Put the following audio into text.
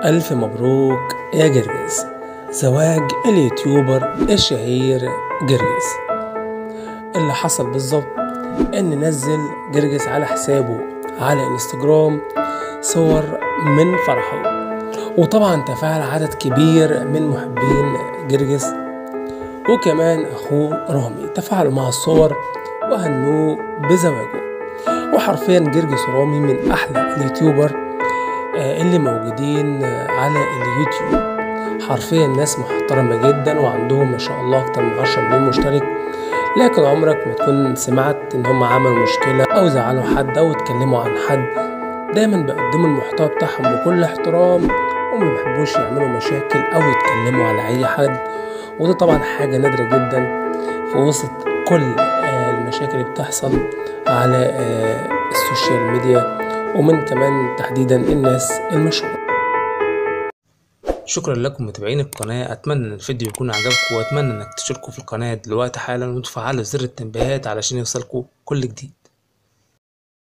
ألف مبروك يا جرجس زواج اليوتيوبر الشهير جرجس اللي حصل بالظبط ان نزل جرجس على حسابه على انستجرام صور من فرحه وطبعا تفاعل عدد كبير من محبين جرجس وكمان اخوه رامي تفاعلوا مع الصور وهنوه بزواجه وحرفيا جرجس ورامي من احلى اليوتيوبر آه، اللي موجودين آه، على اليوتيوب حرفيا ناس محترمة جدا وعندهم ما شاء الله أكتر من 10 مليون مشترك لكن عمرك ما تكون سمعت إن هم عملوا مشكلة أو زعلوا حد أو اتكلموا عن حد دايما بيقدموا المحتوى بتاعهم بكل احترام وما بيحبوش يعملوا مشاكل أو يتكلموا على أي حد وده طبعا حاجة نادرة جدا في وسط كل آه، المشاكل اللي بتحصل على آه، السوشيال ميديا ومن كمان تحديدا الناس المشهورة شكرا لكم متابعين القناة أتمنى إن الفيديو يكون عجبكم وأتمنى إنك تشتركوا في القناة دلوقتي حالا وتفعلوا زر التنبيهات علشان يوصلكوا كل جديد